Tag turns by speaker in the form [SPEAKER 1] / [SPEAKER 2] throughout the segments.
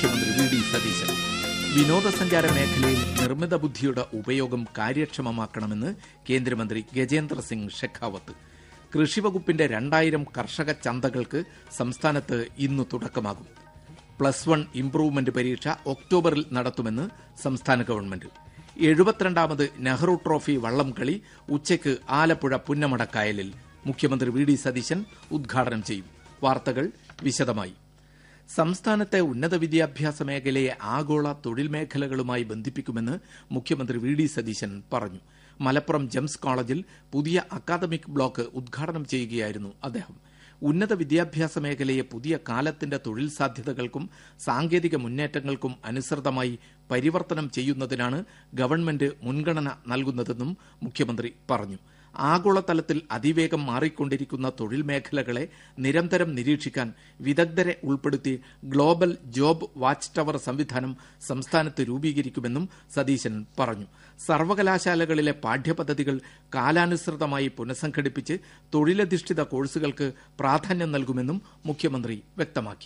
[SPEAKER 1] മുഖ്യമന്ത്രി V D Satheesan വിനോദസഞ്ചാര മേഖലയിൽ നിർമ്മിത ബുദ്ധിയുടെ ഉപയോഗം കാര്യക്ഷമമാക്കണമെന്ന് കേന്ദ്രമന്ത്രി ഗജേന്ദ്ര സിംഗ് ഷെഖാവത്ത് കൃഷിവകുപ്പിന്റെ രണ്ടായിരം കർഷക ചന്തകൾക്ക് സംസ്ഥാനത്ത് ഇന്ന് തുടക്കമാകും പ്ലസ് വൺ ഇംപ്രൂവ്മെന്റ് പരീക്ഷ ഒക്ടോബറിൽ നടത്തുമെന്ന് സംസ്ഥാന ഗവൺമെന്റ് എഴുപത്തിരണ്ടാമത് നെഹ്റു ട്രോഫി വള്ളംകളി ഉച്ചയ്ക്ക് ആലപ്പുഴ പുന്നമടക്കായലിൽ മുഖ്യമന്ത്രി വി ഡി സതീശൻ ഉദ്ഘാടനം ചെയ്യും വാർത്തകൾ വിശദമായി സംസ്ഥാനത്തെ ഉന്നത വിദ്യാഭ്യാസ മേഖലയെ ആഗോള തൊഴിൽ മേഖലകളുമായി ബന്ധിപ്പിക്കുമെന്ന് മുഖ്യമന്ത്രി വി ഡി സതീശൻ പറഞ്ഞു മലപ്പുറം ജെംസ് കോളേജിൽ പുതിയ അക്കാദമിക് ബ്ലോക്ക് ഉദ്ഘാടനം ചെയ്യുകയായിരുന്നു അദ്ദേഹം ഉന്നത വിദ്യാഭ്യാസ മേഖലയെ പുതിയ കാലത്തിന്റെ തൊഴിൽ സാധ്യതകൾക്കും സാങ്കേതിക മുന്നേറ്റങ്ങൾക്കും അനുസൃതമായി പരിവർത്തനം ചെയ്യുന്നതിനാണ് ഗവൺമെന്റ് മുൻഗണന നൽകുന്നതെന്നും മുഖ്യമന്ത്രി പറഞ്ഞു ആഗോളതലത്തിൽ അതിവേഗം മാറിക്കൊണ്ടിരിക്കുന്ന തൊഴിൽ മേഖലകളെ നിരന്തരം നിരീക്ഷിക്കാൻ വിദഗ്ധരെ ഉൾപ്പെടുത്തി ഗ്ലോബൽ ജോബ് വാച്ച് ടവർ സംവിധാനം സംസ്ഥാനത്ത് രൂപീകരിക്കുമെന്നും സതീശൻ പറഞ്ഞു സർവകലാശാലകളിലെ പാഠ്യപദ്ധതികൾ കാലാനുസൃതമായി പുനഃസംഘടിപ്പിച്ച് തൊഴിലധിഷ്ഠിത കോഴ്സുകൾക്ക് പ്രാധാന്യം നൽകുമെന്നും മുഖ്യമന്ത്രി വ്യക്തമാക്കി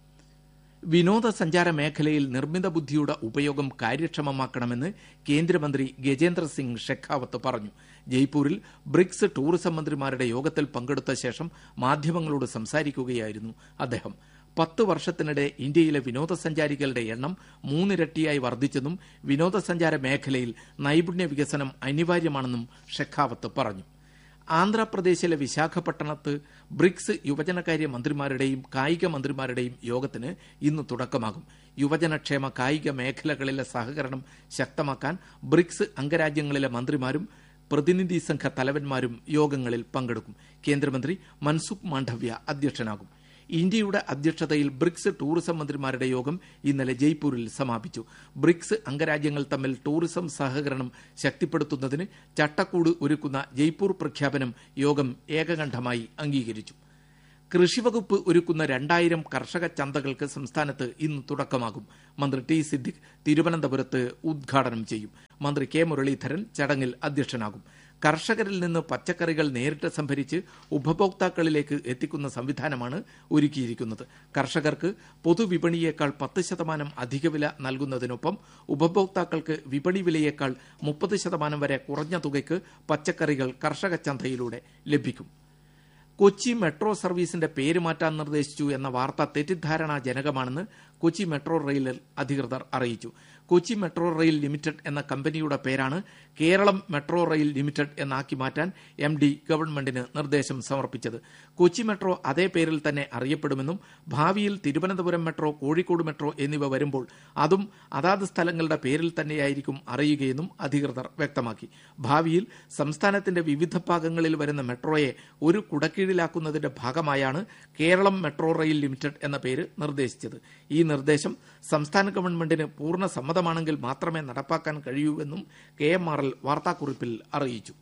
[SPEAKER 1] വിനോദസഞ്ചാര മേഖലയിൽ നിർമ്മിത ബുദ്ധിയുടെ ഉപയോഗം കാര്യക്ഷമമാക്കണമെന്ന് കേന്ദ്രമന്ത്രി ഗജേന്ദ്ര സിംഗ് ഷെഖാവത്ത് പറഞ്ഞു ജയ്പൂരിൽ ബ്രിക്സ് ടൂറിസം മന്ത്രിമാരുടെ യോഗത്തിൽ പങ്കെടുത്ത ശേഷം മാധ്യമങ്ങളോട് സംസാരിക്കുകയായിരുന്നു അദ്ദേഹം പത്ത് വർഷത്തിനിടെ ഇന്ത്യയിലെ വിനോദസഞ്ചാരികളുടെ എണ്ണം മൂന്നിരട്ടിയായി വർദ്ധിച്ചെന്നും വിനോദസഞ്ചാര മേഖലയിൽ നൈപുണ്യ വികസനം അനിവാര്യമാണെന്നും ഷെഖാവത്ത് പറഞ്ഞു ആന്ധ്രാപ്രദേശിലെ വിശാഖപട്ടണത്ത് ബ്രിക്സ് യുവജനകാര്യ മന്ത്രിമാരുടെയും കായിക മന്ത്രിമാരുടെയും യോഗത്തിന് ഇന്ന് തുടക്കമാകും യുവജനക്ഷേമ കായിക മേഖലകളിലെ സഹകരണം ശക്തമാക്കാൻ ബ്രിക്സ് അംഗരാജ്യങ്ങളിലെ മന്ത്രിമാരും പ്രതിനിധി സംഘ തലവന്മാരും യോഗങ്ങളിൽ പങ്കെടുക്കും കേന്ദ്രമന്ത്രി മൻസുഖ് മാണ്ഡവ്യ അധ്യക്ഷനാകും ഇന്ത്യയുടെ അധ്യക്ഷതയിൽ ബ്രിക്സ് ടൂറിസം മന്ത്രിമാരുടെ യോഗം ഇന്നലെ ജയ്പൂരിൽ സമാപിച്ചു ബ്രിക്സ് അംഗരാജ്യങ്ങൾ തമ്മിൽ ടൂറിസം സഹകരണം ശക്തിപ്പെടുത്തുന്നതിന് ചട്ടക്കൂട് ഒരുക്കുന്ന ജയ്പൂർ പ്രഖ്യാപനം യോഗം ഏകകണ്ഠമായി അംഗീകരിച്ചു കൃഷിവകുപ്പ് ഒരുക്കുന്ന രണ്ടായിരം കർഷക ചന്തകൾക്ക് സംസ്ഥാനത്ത് ഇന്ന് തുടക്കമാകും മന്ത്രി ടി സിദ്ദിഖ് തിരുവനന്തപുരത്ത് ഉദ്ഘാടനം ചെയ്യും മന്ത്രി കെ മുരളീധരൻ ചടങ്ങിൽ അധ്യക്ഷനാകും കർഷകരിൽ നിന്ന് പച്ചക്കറികൾ നേരിട്ട് സംഭരിച്ച് ഉപഭോക്താക്കളിലേക്ക് എത്തിക്കുന്ന സംവിധാനമാണ് ഒരുക്കിയിരിക്കുന്നത് കർഷകർക്ക് പൊതുവിപണിയേക്കാൾ പത്ത് ശതമാനം അധിക വില നൽകുന്നതിനൊപ്പം ഉപഭോക്താക്കൾക്ക് വിപണി വിലയേക്കാൾ മുപ്പത് ശതമാനം വരെ കുറഞ്ഞ തുകയ്ക്ക് പച്ചക്കറികൾ കർഷക ചന്തയിലൂടെ ലഭിക്കും കൊച്ചി മെട്രോ സർവീസിന്റെ പേര് മാറ്റാൻ നിർദ്ദേശിച്ചു എന്ന വാർത്ത തെറ്റിദ്ധാരണാജനകമാണെന്ന് കൊച്ചി മെട്രോ റെയിൽ അധികൃതർ അറിയിച്ചു കൊച്ചി മെട്രോ റെയിൽ ലിമിറ്റഡ് എന്ന കമ്പനിയുടെ പേരാണ് കേരളം മെട്രോ റെയിൽ ലിമിറ്റഡ് എന്നാക്കി മാറ്റാൻ എം ഡി ഗവൺമെന്റിന് നിർദ്ദേശം സമർപ്പിച്ചത് കൊച്ചി മെട്രോ അതേ പേരിൽ തന്നെ അറിയപ്പെടുമെന്നും ഭാവിയിൽ തിരുവനന്തപുരം മെട്രോ കോഴിക്കോട് മെട്രോ എന്നിവ വരുമ്പോൾ അതും അതാത് സ്ഥലങ്ങളുടെ പേരിൽ തന്നെയായിരിക്കും അറിയുകയെന്നും അധികൃതർ വ്യക്തമാക്കി ഭാവിയിൽ സംസ്ഥാനത്തിന്റെ വിവിധ ഭാഗങ്ങളിൽ വരുന്ന മെട്രോയെ ഒരു കുടക്കീഴിലാക്കുന്നതിന്റെ ഭാഗമായാണ് കേരളം മെട്രോ റെയിൽ ലിമിറ്റഡ് എന്ന പേര് നിർദ്ദേശിച്ചത് ഈ നിർദ്ദേശം സംസ്ഥാന ഗവൺമെന്റിന് പൂർണ്ണ സമ്മതമാണെങ്കിൽ മാത്രമേ നടപ്പാക്കാൻ കഴിയൂവെന്നും കെ എം ആർ എൽ വാർത്താക്കുറിപ്പിൽ അറിയിച്ചു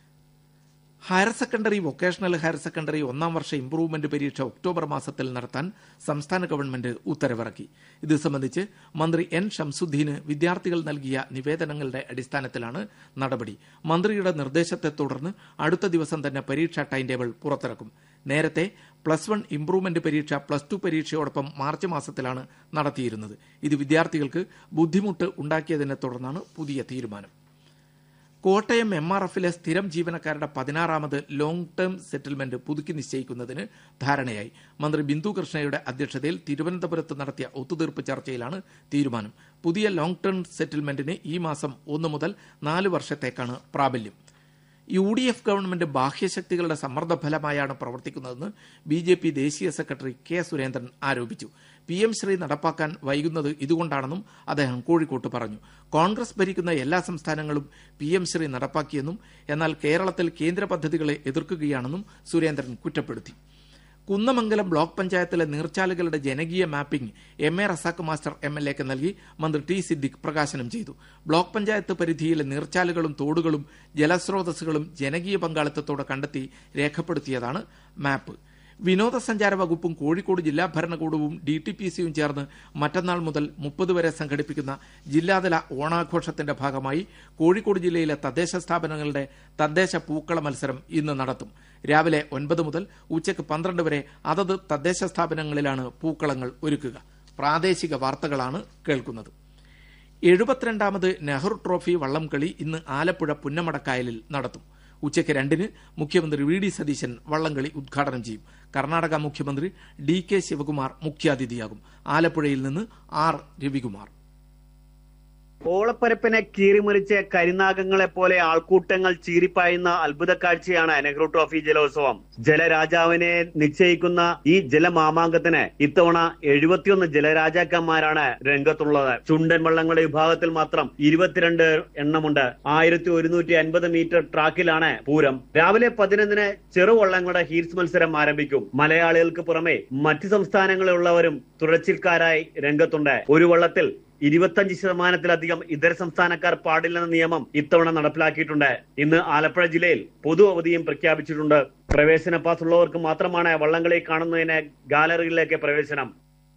[SPEAKER 1] higher secondary vocational higher secondary ഒന്നാം വർഷ ഇംപ്രൂവ്മെന്റ് പരീക്ഷ ഒക്ടോബർ മാസത്തിൽ നടത്താൻ സംസ്ഥാന ഗവൺമെന്റ് ഉത്തരവിറക്കി ഇത് സംബന്ധിച്ച് മന്ത്രി എൻ ഷംസുദ്ദീന് വിദ്യാർത്ഥികൾ നൽകിയ നിവേദനങ്ങളുടെ അടിസ്ഥാനത്തിലാണ് നടപടി മന്ത്രിയുടെ നിർദ്ദേശത്തെ തുടർന്ന് അടുത്ത ദിവസം തന്നെ പരീക്ഷാ ടൈം ടേബിൾ പുറത്തിറക്കും നേരത്തെ പ്ലസ് വൺ ഇംപ്രൂവ്മെന്റ് പരീക്ഷ പ്ലസ് ടു പരീക്ഷയോടൊപ്പം മാർച്ച് മാസത്തിലാണ് നടത്തിയിരുന്നത് ഇത് വിദ്യാർത്ഥികൾക്ക് ബുദ്ധിമുട്ട് ഉണ്ടാക്കിയതിനെ തുടർന്നാണ് പുതിയ തീരുമാനം കോട്ടയം എം ആർ എഫിലെ സ്ഥിരം ജീവനക്കാരുടെ പതിനാറാമത് ലോങ് ടേം സെറ്റിൽമെന്റ് പുതുക്കി നിശ്ചയിക്കുന്നതിന് ധാരണയായി മന്ത്രി ബിന്ദു കൃഷ്ണയുടെ അധ്യക്ഷതയിൽ തിരുവനന്തപുരത്ത് നടത്തിയ ഒത്തുതീർപ്പ് ചർച്ചയിലാണ് തീരുമാനം പുതിയ ലോങ് ടേം സെറ്റിൽമെന്റിന് ഈ മാസം ഒന്ന് മുതൽ നാല് വർഷത്തേക്കാണ് പ്രാബല്യം യു ഡി എഫ് ഗവൺമെന്റ് ബാഹ്യശക്തികളുടെ സമ്മർദ്ദ ഫലമായാണ് പ്രവർത്തിക്കുന്നതെന്ന് ബി ജെ പി ദേശീയ സെക്രട്ടറി കെ സുരേന്ദ്രൻ ആരോപിച്ചു പി എം ശ്രീ നടപ്പാക്കാൻ വൈകുന്നത് ഇതുകൊണ്ടാണെന്നും അദ്ദേഹം കോഴിക്കോട്ട് പറഞ്ഞു കോൺഗ്രസ് ഭരിക്കുന്ന എല്ലാ സംസ്ഥാനങ്ങളും പി എം ശ്രീ നടപ്പാക്കിയെന്നും എന്നാൽ കേരളത്തിൽ കേന്ദ്ര പദ്ധതികളെ എതിർക്കുകയാണെന്നും സുരേന്ദ്രൻ കുറ്റപ്പെടുത്തി കുന്നമംഗലം ബ്ലോക്ക് പഞ്ചായത്തിലെ നീർച്ചാലുകളുടെ ജനകീയ mapping M A Razak master M L എക്ക് നൽകി മന്ത്രി ടി സിദ്ദിഖ് പ്രകാശനം ചെയ്തു ബ്ലോക്ക് പഞ്ചായത്ത് പരിധിയിലെ നീർച്ചാലുകളും തോടുകളും ജലസ്രോതസ്സുകളും ജനകീയ പങ്കാളിത്തത്തോടെ കണ്ടെത്തി രേഖപ്പെടുത്തിയതാണ് മാപ്പ് വിനോദസഞ്ചാര വകുപ്പും കോഴിക്കോട് ജില്ലാ ഭരണകൂടവും ഡി ടി പി സിയും ചേർന്ന് മറ്റന്നാൾ മുതൽ മുപ്പത് വരെ സംഘടിപ്പിക്കുന്ന ജില്ലാതല ഓണാഘോഷത്തിന്റെ ഭാഗമായി കോഴിക്കോട് ജില്ലയിലെ തദ്ദേശ സ്ഥാപനങ്ങളുടെ തദ്ദേശ പൂക്കള മത്സരം ഇന്ന് നടത്തും രാവിലെ ഒൻപത് മുതൽ ഉച്ചയ്ക്ക് പന്ത്രണ്ട് വരെ അതത് തദ്ദേശ സ്ഥാപനങ്ങളിലാണ് പൂക്കളങ്ങൾ ഒരുക്കുക പ്രാദേശിക വാർത്തകളാണ് കേൾക്കുന്നത് എഴുപത്തിരണ്ടാമത് നെഹ്റു ട്രോഫി വള്ളംകളി ഇന്ന് ആലപ്പുഴ പുന്നമടക്കായലിൽ നടത്തും ഉച്ചയ്ക്ക് രണ്ടിന് മുഖ്യമന്ത്രി വി ഡി സതീശൻ വള്ളംകളി ഉദ്ഘാടനം ചെയ്യും കർണാടക മുഖ്യമന്ത്രി ഡി കെ ശിവകുമാർ മുഖ്യാതിഥിയാകും ആലപ്പുഴയിൽ നിന്ന് ആർ രവികുമാർ
[SPEAKER 2] ഓളപ്പരപ്പിനെ കീറിമുറിച്ച് കരിനാഗങ്ങളെ പോലെ ആൾക്കൂട്ടങ്ങൾ ചീറിപ്പായുന്ന അത്ഭുത കാഴ്ചയാണ് നെഹ്റു ട്രോഫി ജലോത്സവം ജലരാജാവിനെ നിശ്ചയിക്കുന്ന ഈ ജലമാമാങ്കത്തിന് ഇത്തവണ എഴുപത്തിയൊന്ന് ജലരാജാക്കന്മാരാണ് രംഗത്തുള്ളത് ചുണ്ടൻ വള്ളങ്ങളുടെ വിഭാഗത്തിൽ മാത്രം ഇരുപത്തിരണ്ട് എണ്ണമുണ്ട് ആയിരത്തി ഒരുന്നൂറ്റി അൻപത് മീറ്റർ ട്രാക്കിലാണ് പൂരം രാവിലെ പതിനൊന്നിന് ചെറുവള്ളങ്ങളുടെ ഹീറ്റ്സ് മത്സരം ആരംഭിക്കും മലയാളികൾക്ക് പുറമെ മറ്റ് സംസ്ഥാനങ്ങളിലുള്ളവരും തുഴച്ചിൽക്കാരായി രംഗത്തുണ്ട് ഒരു വള്ളത്തിൽ ഇരുപത്തഞ്ച് ശതമാനത്തിലധികം ഇതര സംസ്ഥാനക്കാർ പാടില്ലെന്ന നിയമം ഇത്തവണ നടപ്പിലാക്കിയിട്ടുണ്ട് ഇന്ന് ആലപ്പുഴ ജില്ലയിൽ പൊതു അവധിയും പ്രഖ്യാപിച്ചിട്ടുണ്ട് പ്രവേശന പാസ് ഉള്ളവർക്ക് മാത്രമാണ് വള്ളംകളി കാണുന്നതിന് ഗാലറിയിലേക്ക് പ്രവേശനം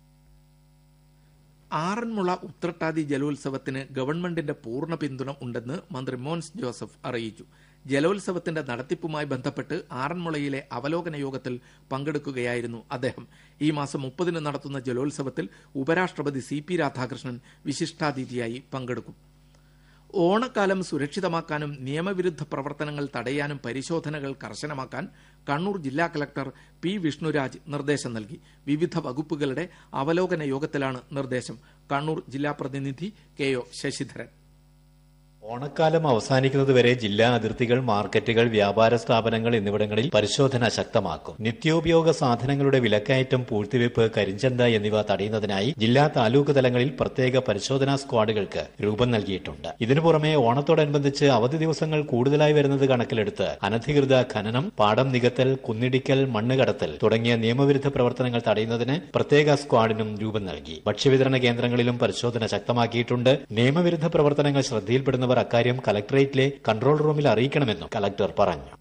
[SPEAKER 1] ആറന്മുള ഉത്രട്ടാതി ജലോത്സവത്തിന് ഗവൺമെന്റിന്റെ പൂർണ്ണ പിന്തുണ ഉണ്ടെന്ന് മന്ത്രി മോൻസ് ജോസഫ് അറിയിച്ചു ജലോത്സവത്തിന്റെ നടത്തിപ്പുമായി ബന്ധപ്പെട്ട് ആറന്മുളയിലെ അവലോകന യോഗത്തിൽ പങ്കെടുക്കുകയായിരുന്നു അദ്ദേഹം ഈ മാസം മുപ്പതിന് നടത്തുന്ന ജലോത്സവത്തിൽ ഉപരാഷ്ട്രപതി സി പി രാധാകൃഷ്ണൻ വിശിഷ്ടാതിഥിയായി പങ്കെടുക്കും ഓണക്കാലം സുരക്ഷിതമാക്കാനും നിയമവിരുദ്ധ പ്രവർത്തനങ്ങൾ തടയാനും പരിശോധനകൾ കർശനമാക്കാൻ കണ്ണൂർ ജില്ലാ കളക്ടർ പി വിഷ്ണുരാജ് നിർദ്ദേശം നൽകി വിവിധ വകുപ്പുകളുടെ അവലോകന യോഗത്തിലാണ് നിർദ്ദേശം കണ്ണൂർ ജില്ലാ പ്രതിനിധി കെ ഒ ശശിധരൻ
[SPEAKER 3] ഓണക്കാലം അവസാനിക്കുന്നതുവരെ ജില്ലാ അതിർത്തികൾ മാർക്കറ്റുകൾ വ്യാപാര സ്ഥാപനങ്ങൾ എന്നിവിടങ്ങളിൽ പരിശോധന ശക്തമാക്കും നിത്യോപയോഗ സാധനങ്ങളുടെ വിലക്കയറ്റം പൂഴ്ത്തിവെപ്പ് കരിഞ്ചന്ത എന്നിവ തടയുന്നതിനായി ജില്ലാ താലൂക്ക് തലങ്ങളിൽ പ്രത്യേക പരിശോധനാ സ്ക്വാഡുകൾക്ക് രൂപം നൽകിയിട്ടുണ്ട് ഇതിനു പുറമെ ഓണത്തോടനുബന്ധിച്ച് അവധി ദിവസങ്ങൾ കൂടുതലായി വരുന്നത് കണക്കിലെടുത്ത് അനധികൃത ഖനനം പാടം നികത്തൽ കുന്നിടിക്കൽ മണ്ണ് കടത്തൽ തുടങ്ങിയ നിയമവിരുദ്ധ പ്രവർത്തനങ്ങൾ തടയുന്നതിന് പ്രത്യേക സ്ക്വാഡിനും രൂപം നൽകി ഭക്ഷ്യവിതരണ കേന്ദ്രങ്ങളിലും പരിശോധന ശക്തമാക്കിയിട്ടുണ്ട് നിയമവിരുദ്ധ പ്രവർത്തനങ്ങൾ ശ്രദ്ധയിൽപ്പെടുന്നവർ അക്കാര്യം കലക്ടറേറ്റിലെ കൺട്രോൾ റൂമിൽ അറിയിക്കണമെന്നും കലക്ടർ പറഞ്ഞു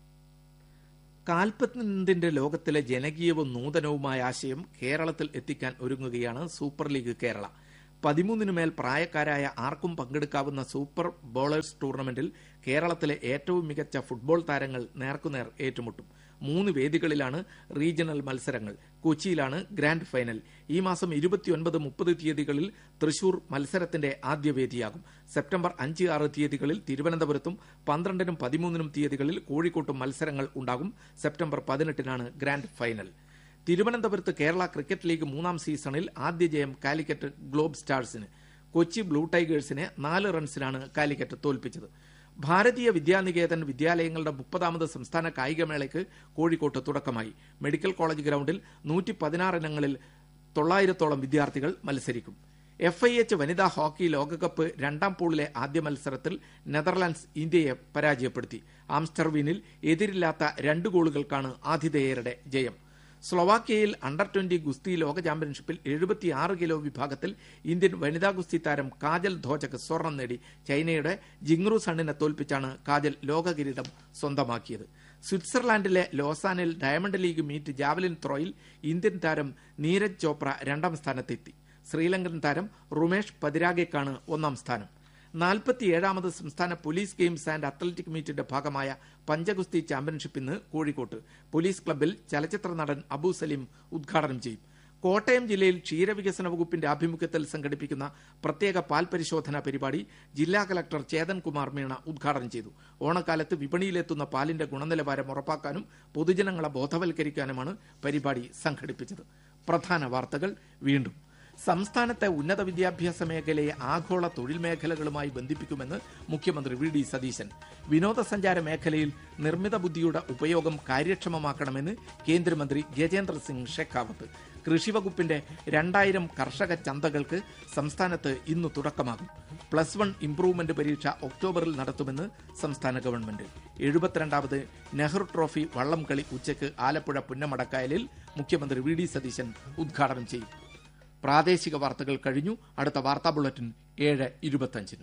[SPEAKER 1] കാൽപന്തിന്റെ ലോകത്തിലെ ജനകീയവും നൂതനവുമായ ആശയം കേരളത്തിൽ എത്തിക്കാൻ ഒരുങ്ങുകയാണ് സൂപ്പർ ലീഗ് കേരള പതിമൂന്നിനു മേൽ പ്രായക്കാരായ ആർക്കും പങ്കെടുക്കാവുന്ന സൂപ്പർ ബോളേഴ്സ് ടൂർണമെന്റിൽ കേരളത്തിലെ ഏറ്റവും മികച്ച ഫുട്ബോൾ താരങ്ങൾ നേർക്കുനേർ ഏറ്റുമുട്ടും മൂന്ന് വേദികളിലാണ് റീജിയണൽ മത്സരങ്ങൾ കൊച്ചിയിലാണ് ഗ്രാൻഡ് ഫൈനൽ ഈ മാസം ഇരുപത്തിയൊൻപത് മുപ്പത് തീയതികളിൽ തൃശൂർ മത്സരത്തിന്റെ ആദ്യ വേദിയാകും സെപ്റ്റംബർ അഞ്ച് ആറ് തീയതികളിൽ തിരുവനന്തപുരത്തും പന്ത്രണ്ടിനും പതിമൂന്നിനും തീയതികളിൽ കോഴിക്കോട്ടും മത്സരങ്ങൾ ഉണ്ടാകും സെപ്റ്റംബർ പതിനെട്ടിനാണ് ഗ്രാൻഡ് ഫൈനൽ തിരുവനന്തപുരത്ത് കേരള ക്രിക്കറ്റ് ലീഗ് മൂന്നാം സീസണിൽ ആദ്യ ജയം കാലിക്കറ്റ് ഗ്ലോബ് സ്റ്റാർസിന് കൊച്ചി ബ്ലൂ ടൈഗേഴ്സിനെ നാല് റൺസിനാണ് കാലിക്കറ്റ് തോൽപ്പിച്ചത് ഭാരതീയ വിദ്യാനികേതൻ വിദ്യാലയങ്ങളുടെ മുപ്പതാമത് സംസ്ഥാന കായികമേളയ്ക്ക് കോഴിക്കോട്ട് തുടക്കമായി മെഡിക്കൽ കോളേജ് ഗ്രൌണ്ടിൽ നൂറ്റി പതിനാറ് ഇനങ്ങളിൽ തൊള്ളായിരത്തോളം വിദ്യാർത്ഥികൾ മത്സരിക്കും എഫ് ഐ എച്ച് വനിതാ ഹോക്കി ലോകകപ്പ് രണ്ടാം പൂളിലെ ആദ്യ മത്സരത്തിൽ നെതർലാൻഡ്സ് ഇന്ത്യയെ പരാജയപ്പെടുത്തി ആംസ്റ്റർവീനിൽ എതിരില്ലാത്ത രണ്ട് ഗോളുകൾക്കാണ് ആതിഥേയരുടെ ജയം സ്ലൊവാക്യയിൽ അണ്ടർ ട്വന്റി ഗുസ്തി ലോക ചാമ്പ്യൻഷിപ്പിൽ എഴുപത്തിയാറ് കിലോ വിഭാഗത്തിൽ ഇന്ത്യൻ വനിതാ ഗുസ്തി താരം കാജൽ ധോജക് സ്വർണം നേടി ചൈനയുടെ ജിങ്റു സണ്ണിനെ തോൽപ്പിച്ചാണ് കാജൽ ലോക കിരീടം സ്വന്തമാക്കിയത് സ്വിറ്റ്സർലാൻഡിലെ ലോസാനിൽ ഡയമണ്ട് ലീഗ് മീറ്റ് ജാവലിൻ ത്രോയിൽ ഇന്ത്യൻ താരം നീരജ് ചോപ്ര രണ്ടാം സ്ഥാനത്തെത്തി ശ്രീലങ്കൻ താരം റുമേഷ് പതിരാഗയ്ക്കാണ് ഒന്നാം സ്ഥാനം നാൽപ്പത്തിയേഴാമത് സംസ്ഥാന പോലീസ് ഗെയിംസ് ആൻഡ് അത്ലറ്റിക് മീറ്റിന്റെ ഭാഗമായ പഞ്ചഗുസ്തി ചാമ്പ്യൻഷിപ്പ് ഇന്ന് കോഴിക്കോട്ട് പോലീസ് ക്ലബ്ബിൽ ചലച്ചിത്ര നടൻ അബു സലീം ഉദ്ഘാടനം ചെയ്യും കോട്ടയം ജില്ലയിൽ ക്ഷീരവികസന വകുപ്പിന്റെ ആഭിമുഖ്യത്തിൽ സംഘടിപ്പിക്കുന്ന പ്രത്യേക പാൽ പരിശോധന പരിപാടി ജില്ലാ കലക്ടർ ചേതൻ കുമാർ മീണ ഉദ്ഘാടനം ചെയ്തു ഓണക്കാലത്ത് വിപണിയിലെത്തുന്ന പാലിന്റെ ഗുണനിലവാരം ഉറപ്പാക്കാനും പൊതുജനങ്ങളെ ബോധവൽക്കരിക്കാനുമാണ് പരിപാടി സംഘടിപ്പിച്ചത് പ്രധാന വാർത്തകൾ വീണ്ടും സംസ്ഥാനത്തെ ഉന്നത വിദ്യാഭ്യാസ മേഖലയെ ആഗോള തൊഴിൽ മേഖലകളുമായി ബന്ധിപ്പിക്കുമെന്ന് മുഖ്യമന്ത്രി വി ഡി സതീശൻ വിനോദസഞ്ചാര മേഖലയിൽ നിർമ്മിത ബുദ്ധിയുടെ ഉപയോഗം കാര്യക്ഷമമാക്കണമെന്ന് കേന്ദ്രമന്ത്രി ഗജേന്ദ്ര സിംഗ് ഷെഖാവത്ത് കൃഷിവകുപ്പിന്റെ രണ്ടായിരം കർഷക ചന്തകൾക്ക് സംസ്ഥാനത്ത് ഇന്ന് തുടക്കമാകും പ്ലസ് വൺ ഇംപ്രൂവ്മെന്റ് പരീക്ഷ ഒക്ടോബറിൽ നടത്തുമെന്ന് സംസ്ഥാന ഗവൺമെന്റ് എഴുപത്തിരണ്ടാമത് നെഹ്റു ട്രോഫി വള്ളംകളി ഉച്ചയ്ക്ക് ആലപ്പുഴ പുന്നമടക്കായലിൽ മുഖ്യമന്ത്രി വി ഡി സതീശൻ ഉദ്ഘാടനം ചെയ്യും പ്രാദേശിക വാർത്തകൾ കഴിഞ്ഞു അടുത്ത വാർത്താ ബുള്ളറ്റിൻ ഏഴ് ഇരുപത്തഞ്ചിന്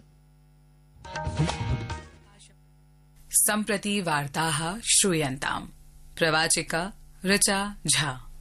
[SPEAKER 4] सम्प्रति वार्ताः श्रूयन्ताम् प्रवाचिका ऋचा झा